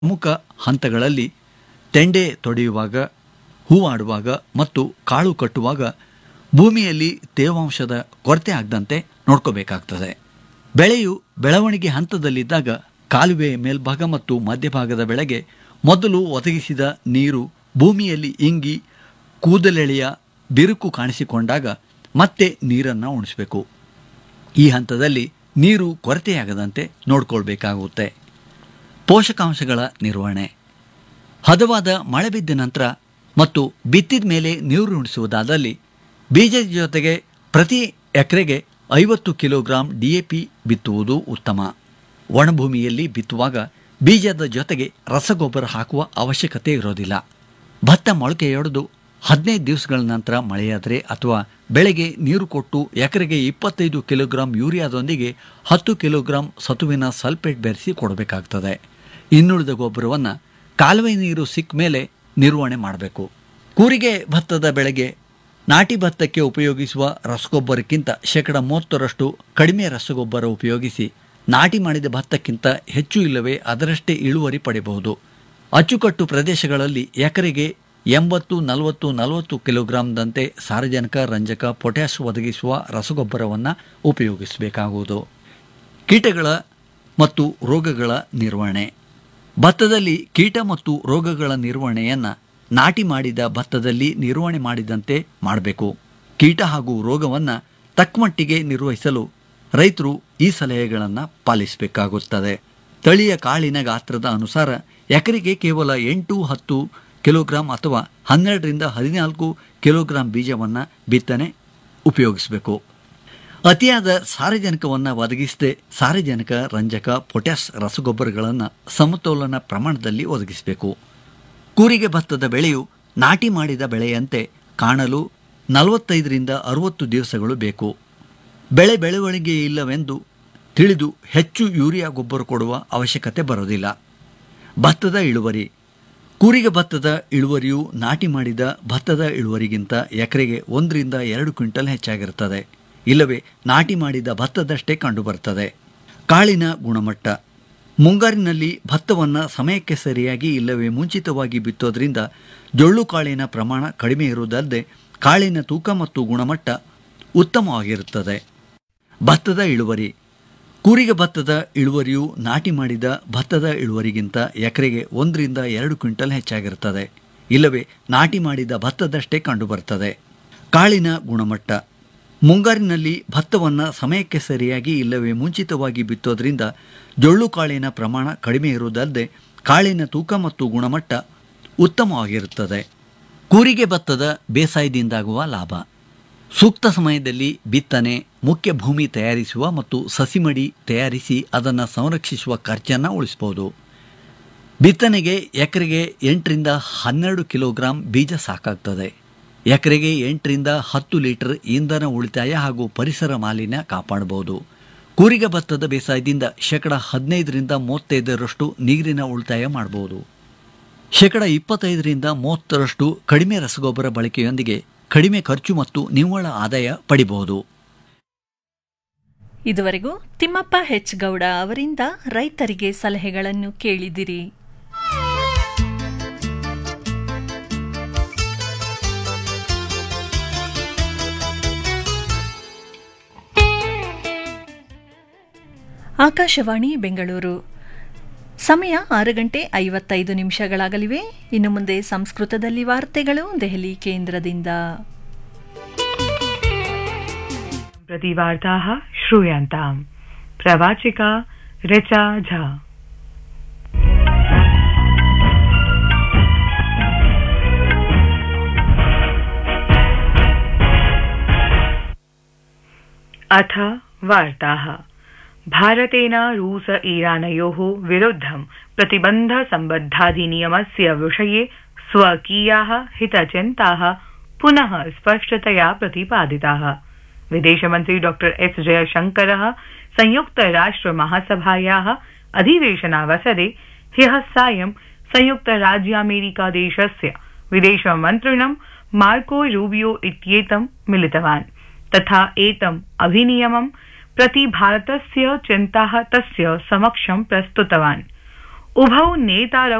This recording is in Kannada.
ಪ್ರಮುಖ ಹಂತಗಳಲ್ಲಿ ತೆಂಡೆ ತೊಡೆಯುವಾಗ ಹೂವಾಡುವಾಗ ಮತ್ತು ಕಾಳು ಕಟ್ಟುವಾಗ ಭೂಮಿಯಲ್ಲಿ ತೇವಾಂಶದ ಕೊರತೆ ಆಗದಂತೆ ನೋಡ್ಕೋಬೇಕಾಗ್ತದೆ ಬೆಳೆಯು ಬೆಳವಣಿಗೆ ಹಂತದಲ್ಲಿದ್ದಾಗ ಕಾಲುವೆಯ ಮೇಲ್ಭಾಗ ಮತ್ತು ಮಧ್ಯಭಾಗದ ಬೆಳೆಗೆ ಮೊದಲು ಒದಗಿಸಿದ ನೀರು ಭೂಮಿಯಲ್ಲಿ ಇಂಗಿ ಕೂದಲೆಳೆಯ ಬಿರುಕು ಕಾಣಿಸಿಕೊಂಡಾಗ ಮತ್ತೆ ನೀರನ್ನು ಉಣಿಸಬೇಕು ಈ ಹಂತದಲ್ಲಿ ನೀರು ಕೊರತೆಯಾಗದಂತೆ ನೋಡ್ಕೊಳ್ಬೇಕಾಗುತ್ತೆ ಪೋಷಕಾಂಶಗಳ ನಿರ್ವಹಣೆ ಹದವಾದ ಮಳೆ ಬಿದ್ದ ನಂತರ ಮತ್ತು ಬಿತ್ತಿದ ಮೇಲೆ ನೀರು ಉಣಿಸುವುದಾದಲ್ಲಿ ಬೀಜದ ಜೊತೆಗೆ ಪ್ರತಿ ಎಕರೆಗೆ ಐವತ್ತು ಕಿಲೋಗ್ರಾಂ ಡಿಎಪಿ ಬಿತ್ತುವುದು ಉತ್ತಮ ಒಣಭೂಮಿಯಲ್ಲಿ ಬಿತ್ತುವಾಗ ಬೀಜದ ಜೊತೆಗೆ ರಸಗೊಬ್ಬರ ಹಾಕುವ ಅವಶ್ಯಕತೆ ಇರೋದಿಲ್ಲ ಭತ್ತ ಮೊಳಕೆಯೊಡೆದು ಹದಿನೈದು ದಿವಸಗಳ ನಂತರ ಮಳೆಯಾದರೆ ಅಥವಾ ಬೆಳೆಗೆ ನೀರು ಕೊಟ್ಟು ಎಕರೆಗೆ ಇಪ್ಪತ್ತೈದು ಕಿಲೋಗ್ರಾಂ ಯೂರಿಯಾದೊಂದಿಗೆ ಹತ್ತು ಕಿಲೋಗ್ರಾಂ ಸತುವಿನ ಸಲ್ಫೇಟ್ ಬೆರೆಸಿ ಕೊಡಬೇಕಾಗ್ತದೆ ಇನ್ನುಳಿದ ಗೊಬ್ಬರವನ್ನು ಕಾಲುವೆ ನೀರು ಸಿಕ್ಕ ಮೇಲೆ ನಿರ್ವಹಣೆ ಮಾಡಬೇಕು ಕೂರಿಗೆ ಭತ್ತದ ಬೆಳೆಗೆ ನಾಟಿ ಭತ್ತಕ್ಕೆ ಉಪಯೋಗಿಸುವ ರಸಗೊಬ್ಬರಕ್ಕಿಂತ ಶೇಕಡ ಮೂವತ್ತರಷ್ಟು ಕಡಿಮೆ ರಸಗೊಬ್ಬರ ಉಪಯೋಗಿಸಿ ನಾಟಿ ಮಾಡಿದ ಭತ್ತಕ್ಕಿಂತ ಹೆಚ್ಚು ಇಲ್ಲವೇ ಅದರಷ್ಟೇ ಇಳುವರಿ ಪಡೆಯಬಹುದು ಅಚ್ಚುಕಟ್ಟು ಪ್ರದೇಶಗಳಲ್ಲಿ ಎಕರೆಗೆ ಎಂಬತ್ತು ನಲವತ್ತು ನಲವತ್ತು ಕಿಲೋಗ್ರಾಂದಂತೆ ಸಾರಜನಕ ರಂಜಕ ಪೊಟ್ಯಾಶ್ ಒದಗಿಸುವ ರಸಗೊಬ್ಬರವನ್ನು ಉಪಯೋಗಿಸಬೇಕಾಗುವುದು ಕೀಟಗಳ ಮತ್ತು ರೋಗಗಳ ನಿರ್ವಹಣೆ ಭತ್ತದಲ್ಲಿ ಕೀಟ ಮತ್ತು ರೋಗಗಳ ನಿರ್ವಹಣೆಯನ್ನು ನಾಟಿ ಮಾಡಿದ ಭತ್ತದಲ್ಲಿ ನಿರ್ವಹಣೆ ಮಾಡಿದಂತೆ ಮಾಡಬೇಕು ಕೀಟ ಹಾಗೂ ರೋಗವನ್ನು ತಕ್ಕಮಟ್ಟಿಗೆ ನಿರ್ವಹಿಸಲು ರೈತರು ಈ ಸಲಹೆಗಳನ್ನು ಪಾಲಿಸಬೇಕಾಗುತ್ತದೆ ತಳಿಯ ಕಾಳಿನ ಗಾತ್ರದ ಅನುಸಾರ ಎಕರೆಗೆ ಕೇವಲ ಎಂಟು ಹತ್ತು ಕಿಲೋಗ್ರಾಂ ಅಥವಾ ಹನ್ನೆರಡರಿಂದ ಹದಿನಾಲ್ಕು ಕಿಲೋಗ್ರಾಂ ಬೀಜವನ್ನು ಬಿತ್ತನೆ ಉಪಯೋಗಿಸಬೇಕು ಅತಿಯಾದ ಸಾರಜನಕವನ್ನು ಒದಗಿಸದೆ ಸಾರಜನಕ ರಂಜಕ ಪೊಟ್ಯಾಸ್ ರಸಗೊಬ್ಬರಗಳನ್ನು ಸಮತೋಲನ ಪ್ರಮಾಣದಲ್ಲಿ ಒದಗಿಸಬೇಕು ಕೂರಿಗೆ ಭತ್ತದ ಬೆಳೆಯು ನಾಟಿ ಮಾಡಿದ ಬೆಳೆಯಂತೆ ಕಾಣಲು ನಲವತ್ತೈದರಿಂದ ಅರುವತ್ತು ದಿವಸಗಳು ಬೇಕು ಬೆಳೆ ಬೆಳವಣಿಗೆ ಇಲ್ಲವೆಂದು ತಿಳಿದು ಹೆಚ್ಚು ಯೂರಿಯಾ ಗೊಬ್ಬರ ಕೊಡುವ ಅವಶ್ಯಕತೆ ಬರೋದಿಲ್ಲ ಭತ್ತದ ಇಳುವರಿ ಕೂರಿಗೆ ಭತ್ತದ ಇಳುವರಿಯು ನಾಟಿ ಮಾಡಿದ ಭತ್ತದ ಇಳುವರಿಗಿಂತ ಎಕರೆಗೆ ಒಂದರಿಂದ ಎರಡು ಕ್ವಿಂಟಲ್ ಹೆಚ್ಚಾಗಿರುತ್ತದೆ ಇಲ್ಲವೇ ನಾಟಿ ಮಾಡಿದ ಭತ್ತದಷ್ಟೇ ಕಂಡುಬರುತ್ತದೆ ಕಾಳಿನ ಗುಣಮಟ್ಟ ಮುಂಗಾರಿನಲ್ಲಿ ಭತ್ತವನ್ನು ಸಮಯಕ್ಕೆ ಸರಿಯಾಗಿ ಇಲ್ಲವೇ ಮುಂಚಿತವಾಗಿ ಬಿತ್ತೋದ್ರಿಂದ ಜೊಳ್ಳು ಕಾಳಿನ ಪ್ರಮಾಣ ಕಡಿಮೆ ಇರುವುದಲ್ಲದೆ ಕಾಳಿನ ತೂಕ ಮತ್ತು ಗುಣಮಟ್ಟ ಉತ್ತಮವಾಗಿರುತ್ತದೆ ಭತ್ತದ ಇಳುವರಿ ಕೂರಿಗೆ ಭತ್ತದ ಇಳುವರಿಯು ನಾಟಿ ಮಾಡಿದ ಭತ್ತದ ಇಳುವರಿಗಿಂತ ಎಕರೆಗೆ ಒಂದರಿಂದ ಎರಡು ಕ್ವಿಂಟಲ್ ಹೆಚ್ಚಾಗಿರುತ್ತದೆ ಇಲ್ಲವೇ ನಾಟಿ ಮಾಡಿದ ಭತ್ತದಷ್ಟೇ ಕಂಡುಬರುತ್ತದೆ ಕಾಳಿನ ಗುಣಮಟ್ಟ ಮುಂಗಾರಿನಲ್ಲಿ ಭತ್ತವನ್ನು ಸಮಯಕ್ಕೆ ಸರಿಯಾಗಿ ಇಲ್ಲವೇ ಮುಂಚಿತವಾಗಿ ಬಿತ್ತೋದ್ರಿಂದ ಜೊಳ್ಳು ಕಾಳಿನ ಪ್ರಮಾಣ ಕಡಿಮೆ ಇರುವುದಲ್ಲದೆ ಕಾಳಿನ ತೂಕ ಮತ್ತು ಗುಣಮಟ್ಟ ಉತ್ತಮವಾಗಿರುತ್ತದೆ ಕೂರಿಗೆ ಭತ್ತದ ಬೇಸಾಯದಿಂದಾಗುವ ಲಾಭ ಸೂಕ್ತ ಸಮಯದಲ್ಲಿ ಬಿತ್ತನೆ ಮುಖ್ಯ ಭೂಮಿ ತಯಾರಿಸುವ ಮತ್ತು ಸಸಿಮಡಿ ತಯಾರಿಸಿ ಅದನ್ನು ಸಂರಕ್ಷಿಸುವ ಖರ್ಚನ್ನು ಉಳಿಸಬಹುದು ಬಿತ್ತನೆಗೆ ಎಕರೆಗೆ ಎಂಟರಿಂದ ಹನ್ನೆರಡು ಕಿಲೋಗ್ರಾಂ ಬೀಜ ಸಾಕಾಗ್ತದೆ ಎಕರೆಗೆ ಎಂಟರಿಂದ ಹತ್ತು ಲೀಟರ್ ಇಂಧನ ಉಳಿತಾಯ ಹಾಗೂ ಪರಿಸರ ಮಾಲಿನ್ಯ ಕಾಪಾಡಬಹುದು ಕೂರಿಗೆ ಭತ್ತದ ಬೇಸಾಯದಿಂದ ಶೇಕಡ ಹದಿನೈದರಿಂದ ಮೂವತ್ತೈದರಷ್ಟು ನೀರಿನ ಉಳಿತಾಯ ಮಾಡಬಹುದು ಶೇಕಡ ಇಪ್ಪತ್ತೈದರಿಂದ ಮೂವತ್ತರಷ್ಟು ಕಡಿಮೆ ರಸಗೊಬ್ಬರ ಬಳಕೆಯೊಂದಿಗೆ ಕಡಿಮೆ ಖರ್ಚು ಮತ್ತು ನಿವ್ವಳ ಆದಾಯ ಪಡಿಬಹುದು ಇದುವರೆಗೂ ತಿಮ್ಮಪ್ಪ ಹೆಚ್ ಗೌಡ ಅವರಿಂದ ರೈತರಿಗೆ ಸಲಹೆಗಳನ್ನು ಕೇಳಿದಿರಿ ಆಕಾಶವಾಣಿ ಬೆಂಗಳೂರು ಸಮಯ ಆರು ಗಂಟೆ ಐವತ್ತೈದು ನಿಮಿಷಗಳಾಗಲಿವೆ ಇನ್ನು ಮುಂದೆ ಸಂಸ್ಕೃತದಲ್ಲಿ ವಾರ್ತೆಗಳು ದೆಹಲಿ ಕೇಂದ್ರದಿಂದ प्रतिवार्ताः श्रूयन्ताम् प्रवाचिका ऋचा झा अथ वार्ताः भारतेन रूस ईरानयोः विरुद्धं प्रतिबन्धसम्बद्धाधिनियमस्य विषये स्वकीयाः हितचिन्ताः पुनः स्पष्टतया प्रतिपादिताः विदेशमन्त्री डॉ एस जयशंकर संयुक्त राष्ट्र महासभायाः अधिवेशनावसरे ह्यः सायं संयुक्त राज्यामेरिका देशस्य विदेशमन्त्रिणं मार्को रूबियो इत्येतं मिलितवान् तथा एतम् अधिनियमं प्रति भारतस्य चिन्ताः तस्य समक्षं प्रस्तुतवान् उभौ नेतारौ